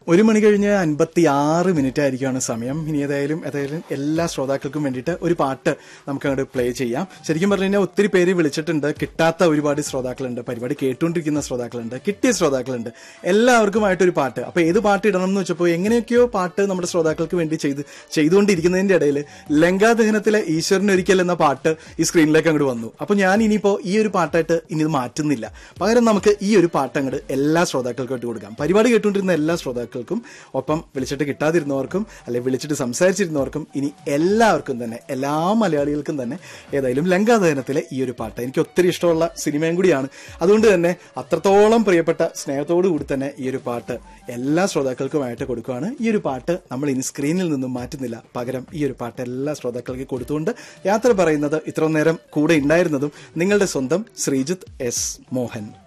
ഒരു മണി കഴിഞ്ഞ് അൻപത്തി ആറ് മിനിറ്റ് ആയിരിക്കുകയാണ് സമയം ഇനി ഏതായാലും ഏതായാലും എല്ലാ ശ്രോതാക്കൾക്കും വേണ്ടിയിട്ട് ഒരു പാട്ട് നമുക്ക് അങ്ങോട്ട് പ്ലേ ചെയ്യാം ശരിക്കും പറഞ്ഞു കഴിഞ്ഞാൽ ഒത്തിരി പേര് വിളിച്ചിട്ടുണ്ട് കിട്ടാത്ത ഒരുപാട് ശ്രോതാക്കളുണ്ട് പരിപാടി കേട്ടുകൊണ്ടിരിക്കുന്ന ശ്രോതാക്കളുണ്ട് കിട്ടിയ ശ്രോതാക്കളുണ്ട് എല്ലാവർക്കുമായിട്ട് ഒരു പാട്ട് അപ്പൊ ഏത് പാട്ട് ഇടണം എന്ന് വെച്ചപ്പോൾ എങ്ങനെയൊക്കെയോ പാട്ട് നമ്മുടെ ശ്രോതാക്കൾക്ക് വേണ്ടി ചെയ്ത് ചെയ്തുകൊണ്ടിരിക്കുന്നതിന്റെ ഇടയിൽ ലങ്കാദഹനത്തിലെ ഈശ്വരൻ ഒരിക്കൽ എന്ന പാട്ട് ഈ സ്ക്രീനിലേക്ക് അങ്ങോട്ട് വന്നു അപ്പൊ ഞാൻ ഇനിയിപ്പോ ഈ ഒരു പാട്ടായിട്ട് ഇനി ഇത് മാറ്റുന്നില്ല പകരം നമുക്ക് ഈ ഒരു പാട്ട് അങ്ങോട്ട് എല്ലാ ശ്രോതാക്കൾക്കും കൊടുക്കാം പരിപാടി കേട്ടുകൊണ്ടിരുന്ന എല്ലാ ശ്രോതാക്കൾക്കും ഒപ്പം വിളിച്ചിട്ട് കിട്ടാതിരുന്നവർക്കും അല്ലെ വിളിച്ചിട്ട് സംസാരിച്ചിരുന്നവർക്കും ഇനി എല്ലാവർക്കും തന്നെ എല്ലാ മലയാളികൾക്കും തന്നെ ഏതായാലും ലങ്കാദഹനത്തിലെ ഈ ഒരു പാട്ട് എനിക്ക് ഒത്തിരി ഇഷ്ടമുള്ള സിനിമയും കൂടിയാണ് അതുകൊണ്ട് തന്നെ അത്രത്തോളം പ്രിയപ്പെട്ട സ്നേഹത്തോടു കൂടി തന്നെ ഈ ഒരു പാട്ട് എല്ലാ ശ്രോതാക്കൾക്കുമായിട്ട് കൊടുക്കുകയാണ് ഈ ഒരു പാട്ട് നമ്മൾ ഇനി സ്ക്രീനിൽ നിന്നും മാറ്റുന്നില്ല പകരം ഈ ഒരു പാട്ട് എല്ലാ ശ്രോതാക്കൾക്ക് കൊടുത്തുകൊണ്ട് യാത്ര പറയുന്നത് ഇത്ര നേരം കൂടെ ഉണ്ടായിരുന്നതും നിങ്ങളുടെ സ്വന്തം ശ്രീജിത്ത് എസ് മോഹൻ